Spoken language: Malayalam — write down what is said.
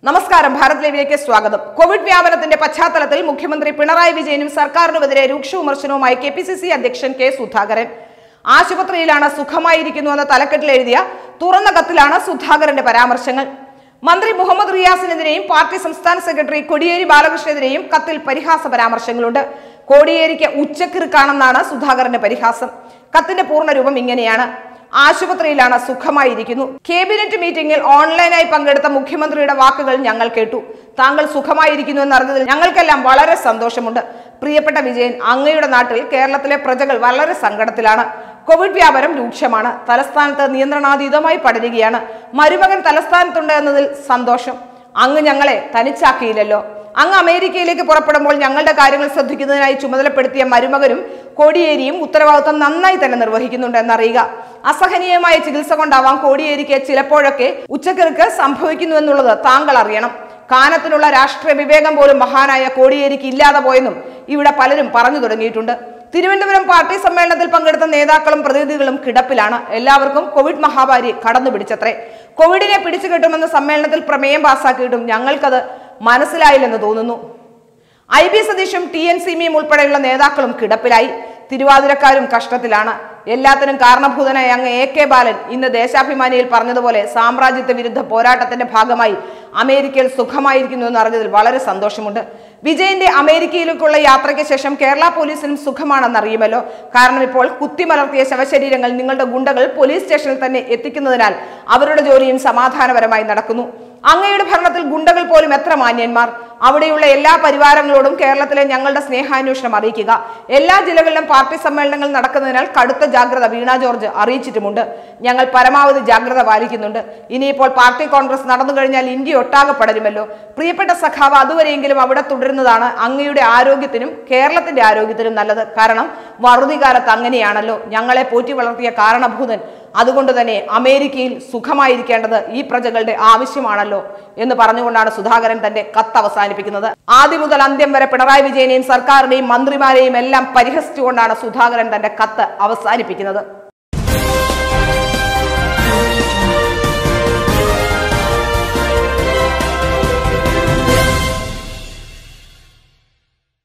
നമസ്കാരം ഭാരത് ലൈവിലേക്ക് സ്വാഗതം കോവിഡ് വ്യാപനത്തിന്റെ പശ്ചാത്തലത്തിൽ മുഖ്യമന്ത്രി പിണറായി വിജയനും സർക്കാരിനുമെതിരെ രൂക്ഷ വിമർശനവുമായി കെ പി സി സി അധ്യക്ഷൻ കെ സുധാകരൻ ആശുപത്രിയിലാണ് സുഖമായിരിക്കുന്നു എന്ന തലക്കെട്ടിൽ എഴുതിയ തുറന്ന കത്തിലാണ് സുധാകരന്റെ പരാമർശങ്ങൾ മന്ത്രി മുഹമ്മദ് റിയാസിനെതിരെയും പാർട്ടി സംസ്ഥാന സെക്രട്ടറി കൊടിയേരി ബാലകൃഷ്ണനെതിരെയും കത്തിൽ പരിഹാസ പരാമർശങ്ങളുണ്ട് കോടിയേരിക്ക് ഉച്ചക്കിറുക്കാണെന്നാണ് സുധാകരന്റെ പരിഹാസം കത്തിന്റെ പൂർണ്ണരൂപം ഇങ്ങനെയാണ് ആശുപത്രിയിലാണ് സുഖമായിരിക്കുന്നു ക്യാബിനറ്റ് മീറ്റിംഗിൽ ഓൺലൈനായി പങ്കെടുത്ത മുഖ്യമന്ത്രിയുടെ വാക്കുകൾ ഞങ്ങൾ കേട്ടു താങ്കൾ സുഖമായിരിക്കുന്നു എന്നറിഞ്ഞതിൽ ഞങ്ങൾക്കെല്ലാം വളരെ സന്തോഷമുണ്ട് പ്രിയപ്പെട്ട വിജയൻ അങ്ങയുടെ നാട്ടിൽ കേരളത്തിലെ പ്രജകൾ വളരെ സങ്കടത്തിലാണ് കോവിഡ് വ്യാപനം രൂക്ഷമാണ് തലസ്ഥാനത്ത് നിയന്ത്രണാതീതമായി പടരുകയാണ് മരുമകൻ തലസ്ഥാനത്തുണ്ട് എന്നതിൽ സന്തോഷം അങ്ങ് ഞങ്ങളെ തനിച്ചാക്കിയില്ലല്ലോ അങ്ങ് അമേരിക്കയിലേക്ക് പുറപ്പെടുമ്പോൾ ഞങ്ങളുടെ കാര്യങ്ങൾ ശ്രദ്ധിക്കുന്നതിനായി ചുമതലപ്പെടുത്തിയ മരുമകനും കോടിയേരിയും ഉത്തരവാദിത്വം നന്നായി തന്നെ നിർവഹിക്കുന്നുണ്ട് എന്നറിയുക അസഹനീയമായ ചികിത്സ കൊണ്ടാവാം കോടിയേരിക്ക് ചിലപ്പോഴൊക്കെ ഉച്ചക്കിറുക്ക് സംഭവിക്കുന്നു എന്നുള്ളത് താങ്കൾ അറിയണം കാനത്തിനുള്ള രാഷ്ട്രീയ വിവേകം പോലും മഹാനായ കോടിയേരിക്ക് ഇല്ലാതെ പോയെന്നും ഇവിടെ പലരും പറഞ്ഞു തുടങ്ങിയിട്ടുണ്ട് തിരുവനന്തപുരം പാർട്ടി സമ്മേളനത്തിൽ പങ്കെടുത്ത നേതാക്കളും പ്രതിനിധികളും കിടപ്പിലാണ് എല്ലാവർക്കും കോവിഡ് മഹാമാരി കടന്നു പിടിച്ചത്രേ കോവിഡിനെ പിടിച്ചു കെട്ടുമെന്ന് സമ്മേളനത്തിൽ പ്രമേയം പാസാക്കിയിട്ടും ഞങ്ങൾക്കത് മനസ്സിലായില്ലെന്ന് തോന്നുന്നു ഐ ബി സതീഷും ടി എൻ സിമിയും ഉൾപ്പെടെയുള്ള നേതാക്കളും കിടപ്പിലായി തിരുവാതിരക്കാരും കഷ്ടത്തിലാണ് എല്ലാത്തിനും കാരണഭൂതനായ അങ്ങ് എ കെ ബാലൻ ഇന്ന് ദേശാഭിമാനിയിൽ പറഞ്ഞതുപോലെ സാമ്രാജ്യത്വ വിരുദ്ധ പോരാട്ടത്തിന്റെ ഭാഗമായി അമേരിക്കയിൽ സുഖമായിരിക്കുന്നു എന്ന് അറിഞ്ഞതിൽ വളരെ സന്തോഷമുണ്ട് വിജയന്റെ അമേരിക്കയിലേക്കുള്ള യാത്രയ്ക്ക് ശേഷം കേരള പോലീസിനും സുഖമാണെന്ന് അറിയുമല്ലോ കാരണം ഇപ്പോൾ കുത്തിമലർത്തിയ ശവശരീരങ്ങൾ നിങ്ങളുടെ ഗുണ്ടകൾ പോലീസ് സ്റ്റേഷനിൽ തന്നെ എത്തിക്കുന്നതിനാൽ അവരുടെ ജോലിയും സമാധാനപരമായി നടക്കുന്നു അങ്ങയുടെ ഭരണത്തിൽ ഗുണ്ടകൾ പോലും എത്ര മാന്യന്മാർ അവിടെയുള്ള എല്ലാ പരിവാരങ്ങളോടും കേരളത്തിലെ ഞങ്ങളുടെ സ്നേഹാന്വേഷണം അറിയിക്കുക എല്ലാ ജില്ലകളിലും പാർട്ടി സമ്മേളനങ്ങൾ നടക്കുന്നതിനാൽ കടുത്ത ജാഗ്രത വീണ ജോർജ് അറിയിച്ചിട്ടുമുണ്ട് ഞങ്ങൾ പരമാവധി ജാഗ്രത പാലിക്കുന്നുണ്ട് ഇനിയിപ്പോൾ പാർട്ടി കോൺഗ്രസ് നടന്നു കഴിഞ്ഞാൽ ഇന്ത്യ ഒട്ടാകെ പടരുമല്ലോ പ്രിയപ്പെട്ട സഖാവ് അതുവരെയെങ്കിലും അവിടെ തുടരുന്നതാണ് അങ്ങയുടെ ആരോഗ്യത്തിനും കേരളത്തിന്റെ ആരോഗ്യത്തിനും നല്ലത് കാരണം വറുതി കാലത്ത് അങ്ങനെയാണല്ലോ ഞങ്ങളെ പോറ്റി വളർത്തിയ കാരണഭൂതൻ അതുകൊണ്ട് തന്നെ അമേരിക്കയിൽ സുഖമായിരിക്കേണ്ടത് ഈ പ്രജകളുടെ ആവശ്യമാണല്ലോ എന്ന് പറഞ്ഞുകൊണ്ടാണ് സുധാകരൻ തന്റെ കത്ത് അവസാനിപ്പിക്കുന്നത് ആദ്യം മുതൽ അന്ത്യം വരെ പിണറായി വിജയനെയും സർക്കാരിനെയും മന്ത്രിമാരെയും എല്ലാം പരിഹസിച്ചുകൊണ്ടാണ് സുധാകരൻ തന്റെ കത്ത് അവസാനിപ്പിക്കുന്നത്